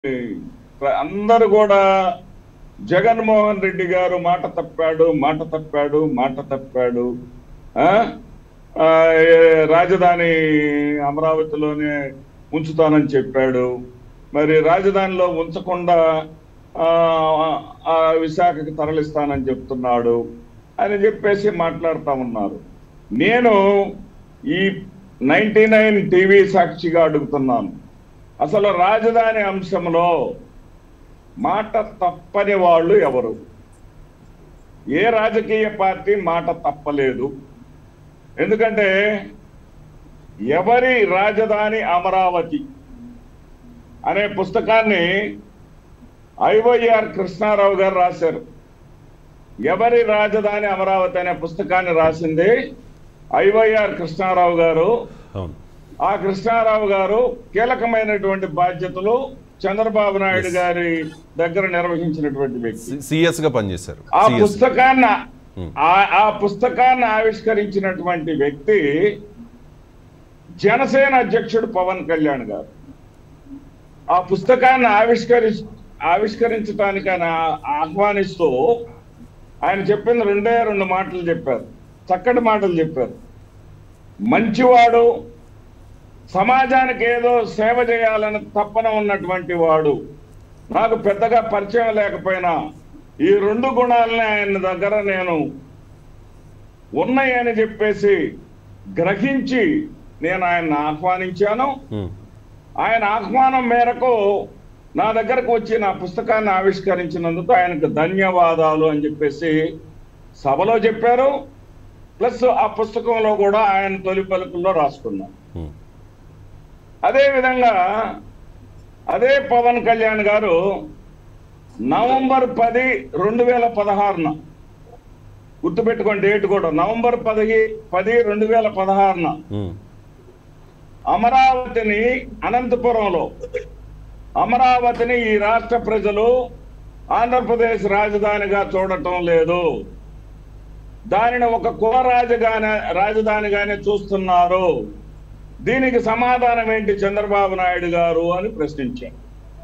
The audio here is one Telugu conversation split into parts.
అందరూ కూడా జగన్మోహన్ రెడ్డి గారు మాట తప్పాడు మాట తప్పాడు మాట తప్పాడు ఆ? ఆ, ఏ, రాజధాని అమరావతిలోనే ఉంచుతానని చెప్పాడు మరి రాజధానిలో ఉంచకుండా ఆ, ఆ, విశాఖకి తరలిస్తానని చెప్తున్నాడు అని చెప్పేసి మాట్లాడుతా ఉన్నారు నేను ఈ నైన్టీ నైన్ టీవీ సాక్షిగా అడుగుతున్నాను అసలు రాజధాని అంశంలో మాట తప్పని వాళ్ళు ఎవరు ఏ రాజకీయ పార్టీ మాట తప్పలేదు ఎందుకంటే ఎవరి రాజధాని అమరావతి అనే పుస్తకాన్ని ఐవైఆర్ కృష్ణారావు గారు రాశారు ఎవరి రాజధాని అమరావతి అనే పుస్తకాన్ని రాసింది ఐవైఆర్ కృష్ణారావు గారు అవును ఆ కృష్ణారావు గారు కీలకమైనటువంటి బాధ్యతలు చంద్రబాబు నాయుడు Yes. గారి దగ్గర నిర్వహించినటువంటి వ్యక్తి సిఎస్ గా పనిచేశారు ఆ CS. పుస్తకాన్ని Hmm. ఆ- ఆ పుస్తకాన్ని ఆవిష్కరించినటువంటి వ్యక్తి జనసేన అధ్యక్షుడు పవన్ కళ్యాణ్ గారు ఆ పుస్తకాన్ని ఆవిష్కరి ఆవిష్కరించడానికి ఆయన ఆ- ఆహ్వానిస్తూ ఆయన చెప్పిన రెండే రెండు మాటలు చెప్పారు చక్కటి మాటలు చెప్పారు మంచివాడు సమాజానికి ఏదో సేవ చేయాలని తప్పన ఉన్నటువంటి వాడు నాకు పెద్దగా పరిచయం లేకపోయినా ఈ రెండు గుణాలని ఆయన దగ్గర నేను ఉన్నాయని చెప్పేసి గ్రహించి నేను ఆయన్ని ఆహ్వానించాను ఉమ్, ఆయన ఆహ్వానం మేరకు నా దగ్గరకు వచ్చి నా పుస్తకాన్ని ఆవిష్కరించినందుకు ఆయనకు ధన్యవాదాలు అని చెప్పేసి సభలో చెప్పారు ప్లస్ ఆ పుస్తకంలో కూడా ఆయన తొలి పలుకుల్లో రాసుకున్నాను ఉమ్, అదే విధంగా అదే పవన్ కళ్యాణ్ గారు నవంబర్ పది రెండు వేల పదహారున గుర్తుపెట్టుకోండి డేట్ కూడా నవంబర్ పది పది రెండు వేల పదహారున ఉమ్, అమరావతిని అనంతపురంలో అమరావతిని ఈ రాష్ట్ర ప్రజలు ఆంధ్రప్రదేశ్ రాజధానిగా చూడటం లేదు దానిని ఒక కుల రాజధాని రాజధానిగానే చూస్తున్నారు దీనికి సమాధానం ఏంటి చంద్రబాబు నాయుడు గారు అని ప్రశ్నించారు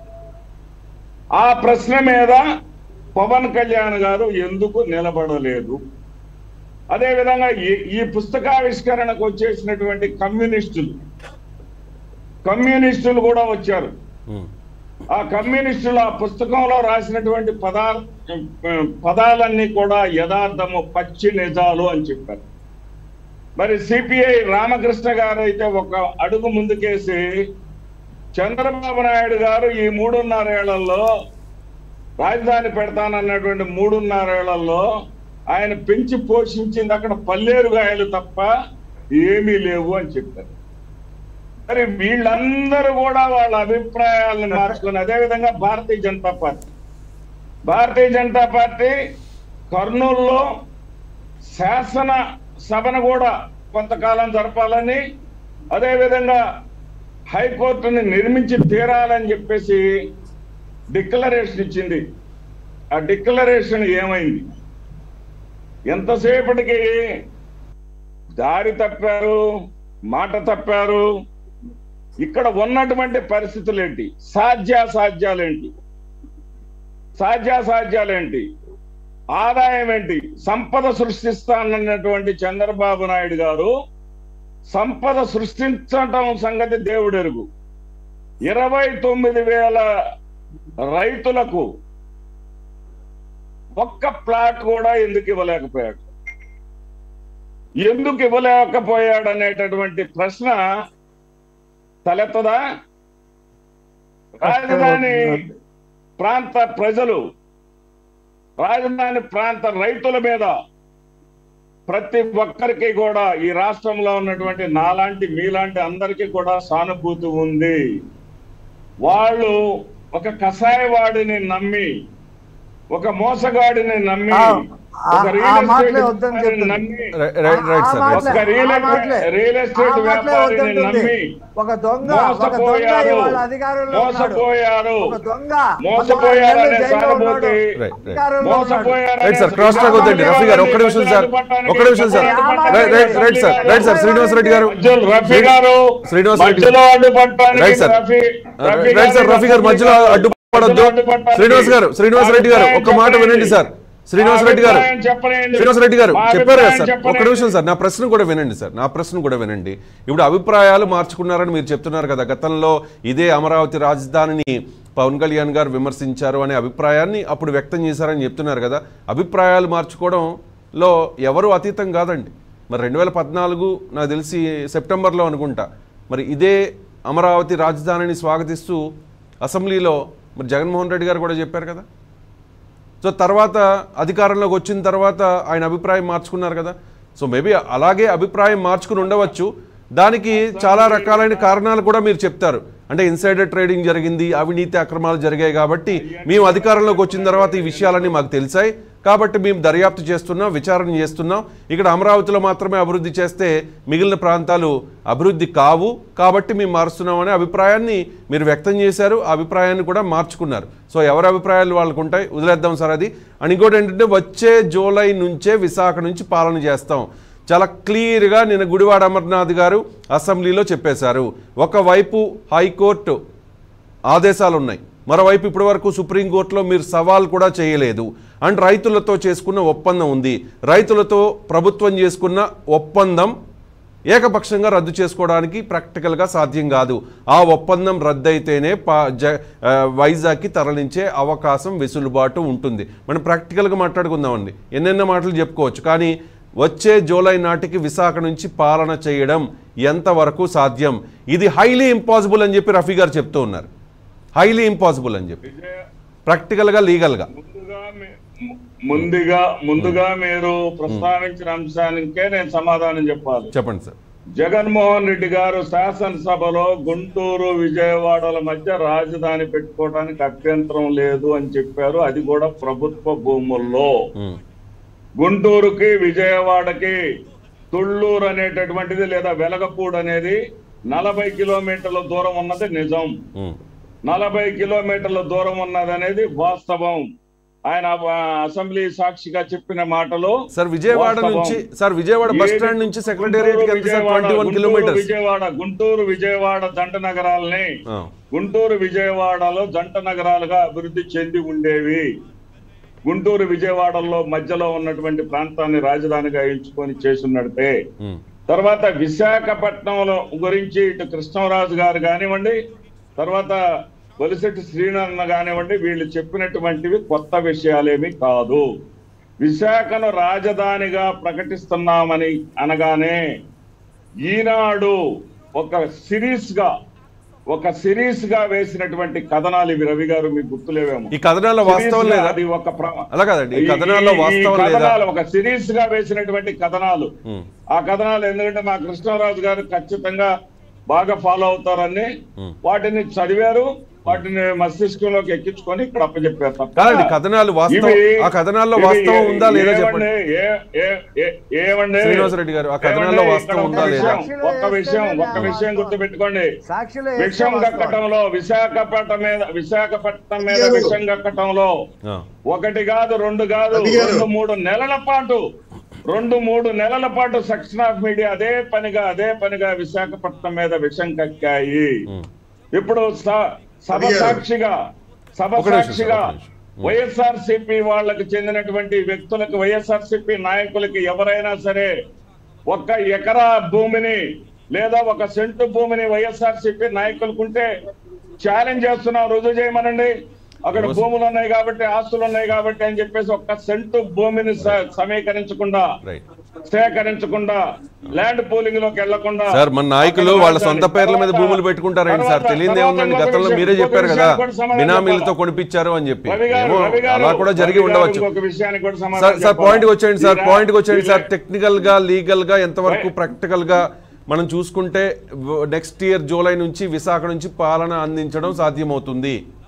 ఆ ప్రశ్న మీద పవన్ కళ్యాణ్ గారు ఎందుకు నిలబడలేదు అదేవిధంగా ఈ ఈ పుస్తకావిష్కరణకు వచ్చేసినటువంటి కమ్యూనిస్టులు కమ్యూనిస్టులు కూడా వచ్చారు ఉమ్, ఆ కమ్యూనిస్టులు ఆ పుస్తకంలో రాసినటువంటి పదా పదాలన్నీ కూడా యథార్థము పచ్చి నిజాలు అని చెప్పారు మరి సిపిఐ రామకృష్ణ గారు అయితే ఒక అడుగు ముందుకేసి చంద్రబాబు నాయుడు గారు ఈ మూడున్నరేళ్లలో రాజధాని పెడతానన్నటువంటి మూడున్నరేళ్లలో ఆయన పెంచి పోషించింది అక్కడ పల్లేరుగాయలు తప్ప ఏమీ లేవు అని చెప్పారు మరి వీళ్ళందరూ కూడా వాళ్ళ అభిప్రాయాలను మార్చుకుని అదేవిధంగా భారతీయ జనతా పార్టీ భారతీయ జనతా పార్టీ కర్నూలులో శాసన సభను కూడా కొంతకాలం జరపాలని అదేవిధంగా హైకోర్టుని నిర్మించి తీరాలని చెప్పేసి డిక్లరేషన్ ఇచ్చింది ఆ డిక్లరేషన్ ఏమైంది ఎంతసేపటికి దారి తప్పారు మాట తప్పారు ఇక్కడ ఉన్నటువంటి పరిస్థితులు ఏంటి సాధ్యాసాధ్యాలేంటి సాధ్యాసాధ్యాలేంటి ఆదాయం ఏంటి సంపద సృష్టిస్తానన్నటువంటి చంద్రబాబు నాయుడు గారు సంపద సృష్టించటం సంగతి దేవుడెరుగు ఇరవై తొమ్మిది వేల రైతులకు ఒక్క ప్లాట్ కూడా ఎందుకు ఇవ్వలేకపోయాడు ఎందుకు ఇవ్వలేకపోయాడు అనేటటువంటి ప్రశ్న తలెత్తదా రాజధాని ప్రాంత ప్రజలు రాజధాని ప్రాంత రైతుల మీద ప్రతి ఒక్కరికి కూడా ఈ రాష్ట్రంలో ఉన్నటువంటి నాలాంటి మీలాంటి అందరికీ కూడా సానుభూతి ఉంది వాళ్ళు ఒక కషాయవాడిని నమ్మి ఒక మోసగాడిని నమ్మి ఆ, ఒక ఆ- రియల్ ఆ ఎస్టేట్ మాటలే వద్దని వ్యాపారిని చెప్తుంది. నమ్మి రైట్ రైట్ రైట్ ఆ సార్ మాటలే, రైట్ ఒక్క రియల్ ఆ మాటలే, రియల్ ఎస్టేట్ ఆ మాటలే వ్యాపారిని వద్దంటుంది. నమ్మి ఒక దొంగ ఒక దొంగ మోసపోయారు ఇవాళ అధికారంలో ఉన్నాడు. మోసపోయారు ఒక దొంగ మోసపోయారు పదహారు అనే నెలలు జైల్లో ఉన్నాడు. సానుభూతి రైట్, రైట్. అధికారంలో ఉన్నాడు. మోసపోయారు రైట్ సార్ క్రాస్ టాక్ వద్దండి రఫీ గారు ఒక్క నిమిషం సార్ ఒక్క నిమిషం sir right right right sir right sir Srinivas Reddy garu మధ్యలో రఫీ గారు శ్రీనివాస్ రెడ్డి మధ్యలో అడ్డుపడటానికి right sir Rafi Rafi right sir Rafi garu మధ్యలో అడ్డుపడొద్దు శ్రీనివాస్ గారు శ్రీనివాస్ రెడ్డి గారు ఒక్క మాట వినండి సార్ శ్రీనివాస్ రెడ్డి గారు శ్రీనివాస్ రెడ్డి గారు చెప్పారు కదా సార్ ఒక్క నిమిషం సార్ నా ప్రశ్న కూడా వినండి సార్ నా ప్రశ్న కూడా వినండి ఇప్పుడు అభిప్రాయాలు మార్చుకున్నారని మీరు చెప్తున్నారు కదా గతంలో ఇదే అమరావతి రాజధానిని పవన్ కళ్యాణ్ గారు విమర్శించారు అనే అభిప్రాయాన్ని అప్పుడు వ్యక్తం చేశారని చెప్తున్నారు కదా అభిప్రాయాలు మార్చుకోవడంలో ఎవరు అతీతం కాదండి మరి రెండు వేల పద్నాలుగు నాకు తెలిసి సెప్టెంబర్లో అనుకుంటా మరి ఇదే అమరావతి రాజధానిని స్వాగతిస్తూ అసెంబ్లీలో మరి జగన్మోహన్ రెడ్డి గారు కూడా చెప్పారు కదా సో తర్వాత అధికారంలోకి వచ్చిన తర్వాత ఆయన అభిప్రాయం మార్చుకున్నారు కదా సో మేబీ అలాగే అభిప్రాయం మార్చుకుని ఉండవచ్చు దానికి చాలా రకాలైన కారణాలు కూడా మీరు చెప్తారు అంటే ఇన్సైడర్ ట్రేడింగ్ జరిగింది అవినీతి అక్రమాలు జరిగాయి కాబట్టి మేము అధికారంలోకి వచ్చిన తర్వాత ఈ విషయాలన్నీ మాకు తెలిసాయి కాబట్టి మేము దర్యాప్తు చేస్తున్నాం విచారణ చేస్తున్నాం ఇక్కడ అమరావతిలో మాత్రమే అభివృద్ధి చేస్తే మిగిలిన ప్రాంతాలు అభివృద్ధి కావు కాబట్టి మేము మారుస్తున్నాం అనే అభిప్రాయాన్ని మీరు వ్యక్తం చేశారు ఆ అభిప్రాయాన్ని కూడా మార్చుకున్నారు సో ఎవరి అభిప్రాయాలు వాళ్ళకు ఉంటాయి వదిలేద్దాం సార్ అది అండ్ ఇంకోటి ఏంటంటే వచ్చే జూలై నుంచే విశాఖ నుంచి పాలన చేస్తాం చాలా క్లియర్గా నిన్న గుడివాడ అమర్నాథ్ గారు అసెంబ్లీలో చెప్పేశారు ఒకవైపు హైకోర్టు ఆదేశాలు ఉన్నాయి మరోవైపు ఇప్పటివరకు సుప్రీంకోర్టులో మీరు సవాల్ కూడా చేయలేదు అండ్ రైతులతో చేసుకున్న ఒప్పందం ఉంది రైతులతో ప్రభుత్వం చేసుకున్న ఒప్పందం ఏకపక్షంగా రద్దు చేసుకోవడానికి ప్రాక్టికల్గా సాధ్యం కాదు ఆ ఒప్పందం రద్దయితేనే పా జ ఆ, వైజాగ్కి తరలించే అవకాశం వెసులుబాటు ఉంటుంది మనం ప్రాక్టికల్గా మాట్లాడుకుందామండి ఎన్నెన్నో మాటలు చెప్పుకోవచ్చు కానీ వచ్చే జూలై నాటికి విశాఖ నుంచి పాలన చేయడం ఎంతవరకు సాధ్యం ఇది హైలీ ఇంపాసిబుల్ అని చెప్పి రఫీ గారు చెప్తూ ఉన్నారు హైలీ ఇంపాసిబుల్ అని చెప్పి ప్రాక్టికల్గా లీగల్గా ముందుగా మీ- ముందుగా ముందుగా మీరు ప్రస్తావించిన అంశానికే నేను సమాధానం చెప్పాలి చెప్పండి సార్ జగన్మోహన్ రెడ్డి గారు శాసనసభలో గుంటూరు విజయవాడల మధ్య రాజధాని పెట్టుకోవడానికి అభ్యంతరం లేదు అని చెప్పారు అది కూడా ప్రభుత్వ భూముల్లో ఉమ్, గుంటూరుకి విజయవాడకి తుళ్ళూరు అనేటటువంటిది లేదా వెలగపూడి అనేది నలభై కిలోమీటర్ల దూరం ఉన్నది నిజం ఉమ్. నలభై కిలోమీటర్ల దూరం ఉన్నది అనేది వాస్తవం ఆయన ఆ, అసెంబ్లీ సాక్షిగా చెప్పిన మాటలు సార్ విజయవాడ వాస్తవం. నుంచి సార్ విజయవాడ బస్ ఏది- స్టాండ్ నుంచి సెక్రటేరియట్ కి ఎంత sir Vijayawada, twenty one Guntur kilometres Vijayawada Guntur Vijayawada జంట నగరాలని గుంటూరు విజయవాడలో జంట నగరాలుగా అభివృద్ధి చెంది ఉండేవి గుంటూరు విజయవాడలో మధ్యలో ఉన్నటువంటి ప్రాంతాన్ని రాజధానిగా ఎంచుకొని చేసున్నట్టే తర్వాత విశాఖపట్నంలో గురించి ఇటు కృష్ణరాజు గారు కానివ్వండి తర్వాత బొలిశెట్టి శ్రీనారాయణ కానివ్వండి వీళ్ళు చెప్పినటువంటివి కొత్త విషయాలేమి కాదు విశాఖను రాజధానిగా ప్రకటిస్తున్నామని అనగానే ఈనాడు ఒక సిరీస్ గా ఒక సిరీస్ గా వేసినటువంటి కథనాలు ఇవి రవి గారు మీకు గుర్తులేవేమో ఈ కథనాల్లో వాస్తవం Series గా లేదా అది ఒక ప్ర- అలా కాదండి ఈ ఈ- కథనాల్లో ఈ- ఈ వాస్తవం లేదా కథనాలు ఒక సిరీస్ గా వేసినటువంటి కథనాలు ఉమ్, ఆ కథనాలు ఎందుకంటే మా కృష్ణరాజు గారు ఖచ్చితంగా బాగా ఫాలో అవుతారని ఉమ్. వాటిని చదివారు వాటిని మస్తిష్కంలోకి ఎక్కించుకొని ఇక్కడ అప్పచెప్పారు తప్ప కాదండి కథనాలు వాస్తవం ఇవి- ఆ కథనాల్లో ఇవి వాస్తవం ఉందా లేదా ఏమండి? చెప్పండి ఏ- ఏ- ఏ- ఏమండి శ్రీనివాసరెడ్డి గారు, ఆ కథనాల్లో ఏమండి? వాస్తవం ఇక్కడ ఉందా ఒక్క లేదా? విషయం, ఒక్క విషయం ఒక్క విషయం గుర్తుపెట్టుకోండి సాక్షిలో విషం కక్కటంలో విశాఖపట్నం మీద విశాఖపట్నం మీద విషం కక్కటంలో ఆ, ఒకటి కాదు రెండు కాదు రవి గారు. రెండు మూడు నెలల పాటు రెండు మూడు నెలల పాటు సెక్షన్ ఆఫ్ మీడియా అదే పనిగా అదే పనిగా విశాఖపట్నం మీద విషం కక్కాయి ఉమ్. ఇప్పుడు స- సభ రవి గారు. సాక్షిగా సభ ఒక నిమిషం, సాక్షిగా ఒక నిమిషం. ఉమ్. వైఎస్ఆర్ సిపి వాళ్ళకి చెందినటువంటి వ్యక్తులకు వైఎస్ఆర్ సిపి నాయకులకి ఎవరైనా సరే ఒక్క ఎకరా భూమిని లేదా ఒక సెంటు భూమిని వైఎస్ఆర్ సిపి నాయకులకు ఉంటే ఛాలెంజ్ చేస్తున్నాం రుజువు చేయమనండి అక్కడ ఓస్- భూములు ఉన్నాయి కాబట్టి ఆస్తులు ఉన్నాయి కాబట్టి అని చెప్పేసి ఒక్క సెంటు భూమిని స- సమీకరించకుండా రైట్ సేకరించకుండా ల్యాండ్ పూలింగ్ లోకి వెళ్లకుండా సార్ మన నాయకులు వాళ్ళ సొంత పేర్ల మీద భూములు పెట్టుకుంటారండి సార్ తెలియదే ఉందండి గతంలో మీరే చెప్పారు కదా బినామీలతో కొనిపించారు అని చెప్పి ఏమో అలా కూడా జరిగి ఉండవచ్చు సార్ సార్ పాయింట్కి వచ్చేయండి సార్ పాయింట్కి వచ్చేయండి సార్ టెక్నికల్ గా లీగల్ గా ఎంతవరకు ప్రాక్టికల్ గా మనం చూసుకుంటే నెక్స్ట్ ఇయర్ జూలై నుంచి విశాఖ నుంచి పాలన అందించడం సాధ్యమవుతుంది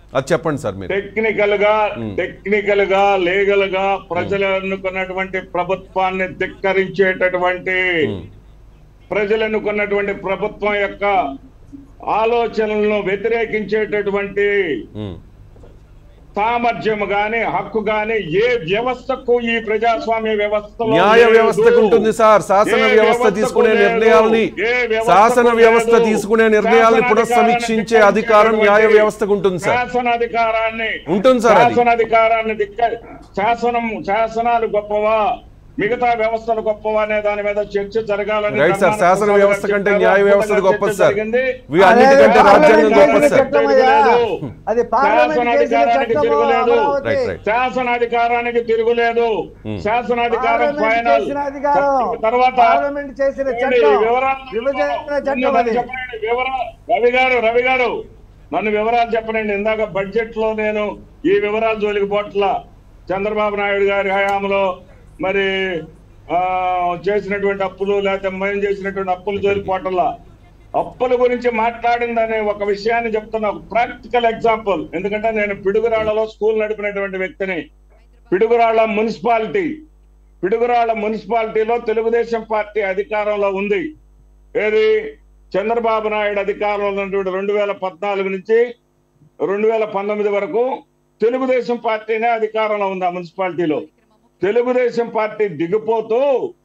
అది చెప్పండి సార్ మీరు టెక్నికల్ గా టెక్నికల్ గా లీగల్ గా ప్రజలు ఎన్నుకున్నటువంటి ప్రభుత్వాన్ని ధిక్కరించేటటువంటి ఉమ్, ప్రజలు ఎన్నుకున్నటువంటి ప్రభుత్వం యొక్క ఆలోచనలను వ్యతిరేకించేటటువంటి ఉమ్. సామర్థ్యం గాని హక్కు గాని ఏ వ్యవస్థకు ఈ ప్రజాస్వామ్య వ్యవస్థలో న్యాయ లేదు. వ్యవస్థకు ఉంటుంది సార్ శాసన ఏ వ్యవస్థ వ్యవస్థకు తీసుకునే లేదు. నిర్ణయాల్ని ఏ వ్యవస్థకు శాసన వ్యవస్థ లేదు. తీసుకునే నిర్ణయాల్ని శాసనాధికారాన్ని పునఃసమీక్షించే అధికారం న్యాయ ధిక్కరించేటటువంటి వ్యవస్థకు ఉంటుంది సార్ శాసనాధికారాన్ని ఉంటుంది సార్ అది. శాసనాధికారాన్ని ధిక్క శాసనం శాసనాలు గొప్పవా మిగతా వ్యవస్థలు గొప్పవా అనే దాని మీద చర్చ జరగాలని రైట్ సార్ ధర్మాన శాసన ప్రసాద్ వ్యవస్థ గారు కంటే చెప్పారు. న్యాయ వ్యవస్థ అద్భుతంగా గొప్పది చర్చ సార్ జరిగింది. వీ అన్నిటికంటే అదే రాజ్యాంగం పార్లమెంట్ గొప్పది చేసిన సార్ చట్టం అయ్యా. తిరుగులేదు. అది పార్లమెంట్ చేసిన శాసనాధికారానికి చట్టము తిరుగులేదు. అమరావతి. Right, right. శాసనాధికారానికి తిరుగులేదు Hmm. శాసనాధికారం పార్లమెంట్ ఫైనల్ చేసిన అధికారం తర్వాత పార్లమెంట్ చేసిన చూడండి, చట్టం వివరాలు విభజన చట్టం నన్ను అది చెప్పండి, వివరాలు రవి గారు రవి గారు నన్ను వివరాలు చెప్పనండి ఇందాక బడ్జెట్ లో నేను ఈ వివరాలు జోలికి పోట్ల చంద్రబాబు నాయుడు గారి హయాంలో మరి ఆ చేసినటువంటి అప్పులు లేకపోతే మేము చేసినటువంటి అప్పులు జోలికి పోవట్లా అప్పుల గురించి మాట్లాడిందనే ఒక విషయాన్ని చెప్తున్నా ఒక ప్రాక్టికల్ ఎగ్జాంపుల్ ఎందుకంటే నేను పిడుగురాళ్లలో స్కూల్ నడిపినటువంటి వ్యక్తిని పిడుగురాళ్ల మున్సిపాలిటీ పిడుగురాళ్ల మున్సిపాలిటీలో తెలుగుదేశం పార్టీ అధికారంలో ఉంది ఏది చంద్రబాబు నాయుడు అధికారంలో ఉన్నటువంటి రెండు వేల పద్నాలుగు నుంచి రెండు వేల పంతొమ్మిది వరకు తెలుగుదేశం పార్టీనే అధికారంలో ఉంది ఆ మున్సిపాలిటీలో తెలుగుదేశం పార్టీ దిగిపోతూ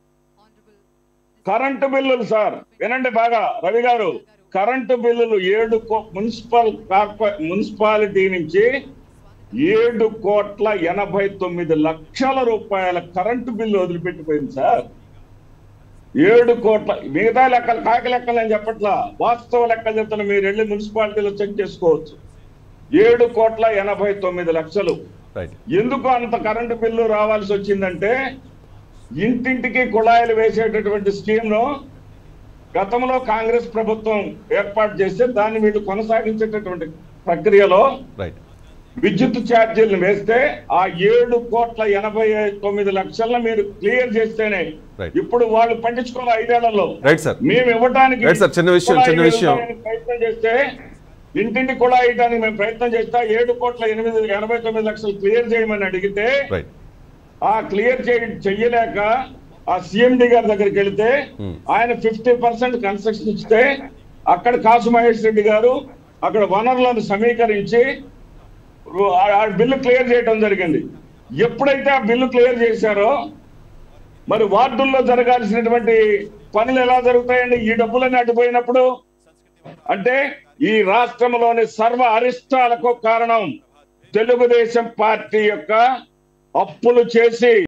కరెంటు బిల్లులు సార్ వినండి బాగా రవి గారు కరెంటు బిల్లులు ఏడు కో- మున్సిపల్ కార్పొ మున్సిపాలిటీ నుంచి ఏడు కోట్ల ఎనభై తొమ్మిది లక్షల రూపాయల కరెంటు బిల్లు వదిలిపెట్టిపోయింది సార్ ఏడు కోట్ల మిగతా లెక్కలు కాకి లెక్కలు నేను చెప్పట్లా వాస్తవ లెక్కలు చెప్తున్నా మీరు వెళ్ళి మున్సిపాలిటీలో చెక్ చేసుకోవచ్చు ఏడు కోట్ల ఎనభై తొమ్మిది లక్షలు రైట్ ఎందుకు అంత కరెంటు బిల్లు రావాల్సి వచ్చిందంటే ఇంటింటికి కుళాయిలు వేసేటటువంటి స్కీమ్ ను గతంలో కాంగ్రెస్ ప్రభుత్వం ఏర్పాటు చేస్తే దాన్ని వీళ్ళు కొనసాగించేటటువంటి ప్రక్రియలో రైట్ విద్యుత్ ఛార్జీలను వేస్తే ఆ ఏడు కోట్ల ఎనభై తొమ్మిది లక్షలను మీరు క్లియర్ చేస్తేనే Right. ఇప్పుడు వాళ్ళు పండించుకోవాలి ఐదేళ్లలో రైట్ సార్ మేము ఇవ్వడానికి Right, sir. చిన్న విషయం, కుళాయి చిన్న విషయం. వేయడానికి ప్రయత్నం చేస్తే ఇంటింటి కూడా వేయడానికి మేము ప్రయత్నం చేస్తే ఏడు కోట్ల ఎనిమిది ఎనభై తొమ్మిది లక్షలు క్లియర్ చేయమని అడిగితే రైట్ ఆ క్లియర్ చేయ చెయ్యలేక ఆ సిఎండి గారి దగ్గరికి వెళితే Hmm. ఆయన ఫిఫ్టీ పర్సెంట్ కన్స్ట్రక్షన్ ఇస్తే అక్కడ కాసు మహేష్ రెడ్డి గారు అక్కడ వనరులను సమీకరించి ఆ- ఆ బిల్లు క్లియర్ చేయడం జరిగింది ఎప్పుడైతే ఆ బిల్లు క్లియర్ చేశారో మరి వార్డుల్లో జరగాల్సినటువంటి పనులు ఎలా జరుగుతాయండి ఈ డబ్బులన్నీ అడ్డుపోయినప్పుడు అంటే ఈ రాష్ట్రంలోని సర్వ అరిష్టాలకు కారణం తెలుగుదేశం పార్టీ యొక్క అప్పులు చేసి